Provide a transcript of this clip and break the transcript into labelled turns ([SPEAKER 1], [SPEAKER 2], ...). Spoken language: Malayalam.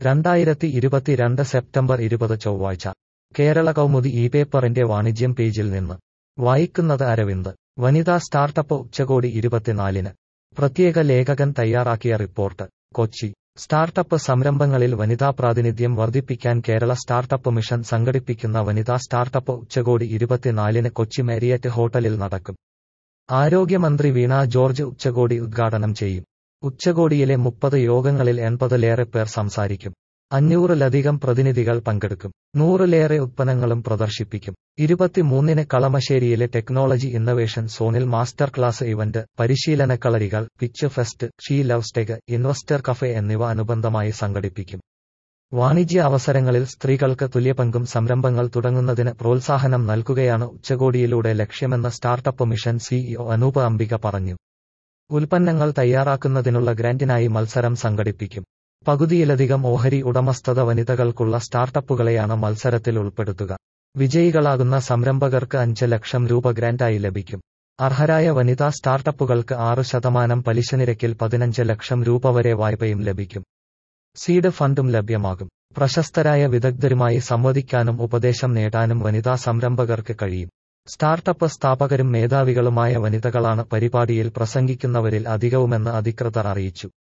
[SPEAKER 1] രണ്ടായിരത്തി ഇരുപത്തിരണ്ട് സെപ്റ്റംബർ ഇരുപത് ചൊവ്വാഴ്ച കേരള കൗമുദി ഈ പേപ്പറിന്റെ വാണിജ്യം പേജിൽ നിന്ന് വായിക്കുന്നത് അരവിന്ദ് വനിതാ സ്റ്റാർട്ടപ്പ് ഉച്ചകോടി ഇരുപത്തിനാലിന് പ്രത്യേക ലേഖകൻ തയ്യാറാക്കിയ റിപ്പോർട്ട് കൊച്ചി സ്റ്റാർട്ടപ്പ് സംരംഭങ്ങളിൽ വനിതാ പ്രാതിനിധ്യം വർദ്ധിപ്പിക്കാൻ കേരള സ്റ്റാർട്ടപ്പ് മിഷൻ സംഘടിപ്പിക്കുന്ന വനിതാ സ്റ്റാർട്ടപ്പ് ഉച്ചകോടി ഇരുപത്തിനാലിന് കൊച്ചി മാരിയറ്റ് ഹോട്ടലിൽ നടക്കും ആരോഗ്യമന്ത്രി വീണ ജോർജ് ഉച്ചകോടി ഉദ്ഘാടനം ചെയ്യും ഉച്ചകോടിയിലെ മുപ്പത് യോഗങ്ങളിൽ എൺപതിലേറെ പേർ സംസാരിക്കും അഞ്ഞൂറിലധികം പ്രതിനിധികൾ പങ്കെടുക്കും നൂറിലേറെ ഉത്പന്നങ്ങളും പ്രദർശിപ്പിക്കും ഇരുപത്തിമൂന്നിന് കളമശ്ശേരിയിലെ ടെക്നോളജി ഇന്നവേഷൻ സോണിൽ മാസ്റ്റർ ക്ലാസ് ഇവന്റ് പരിശീലന കളരികൾ പിച്ച് ഫെസ്റ്റ് ഷീ ലവ് സ്റ്റെഗ് ഇൻവെസ്റ്റർ കഫേ എന്നിവ അനുബന്ധമായി സംഘടിപ്പിക്കും വാണിജ്യ അവസരങ്ങളിൽ സ്ത്രീകൾക്ക് തുല്യപങ്കും സംരംഭങ്ങൾ തുടങ്ങുന്നതിന് പ്രോത്സാഹനം നൽകുകയാണ് ഉച്ചകോടിയിലൂടെ ലക്ഷ്യമെന്ന് startup mission CEO Anoop Ambika പറഞ്ഞു ഉൽപ്പന്നങ്ങൾ തയ്യാറാക്കുന്നതിനുള്ള ഗ്രാന്റിനായി മത്സരം സംഘടിപ്പിക്കും പകുതിയിലധികം ഓഹരി ഉടമസ്ഥത വനിതകൾക്കുള്ള സ്റ്റാർട്ടപ്പുകളെയാണ് മത്സരത്തിൽ ഉൾപ്പെടുത്തുക വിജയികളാകുന്ന സംരംഭകർക്ക് അഞ്ച് ലക്ഷം രൂപ ഗ്രാന്റായി ലഭിക്കും അർഹരായ വനിതാ സ്റ്റാർട്ടപ്പുകൾക്ക് ആറ് ശതമാനം പലിശ നിരക്കിൽ പതിനഞ്ച് ലക്ഷം രൂപ വരെ വായ്പയും ലഭിക്കും സീഡ് ഫണ്ടും ലഭ്യമാകും പ്രശസ്തരായ വിദഗ്ധരുമായി സംവദിക്കാനും ഉപദേശം നേടാനും വനിതാ സംരംഭകർക്ക് കഴിയും സ്റ്റാർട്ടപ്പ് സ്ഥാപകരും മേധാവികളുമായ വനിതകളാണ് പരിപാടിയിൽ പ്രസംഗിക്കുന്നവരിൽ അധികവുമെന്ന് അധികൃതർ അറിയിച്ചു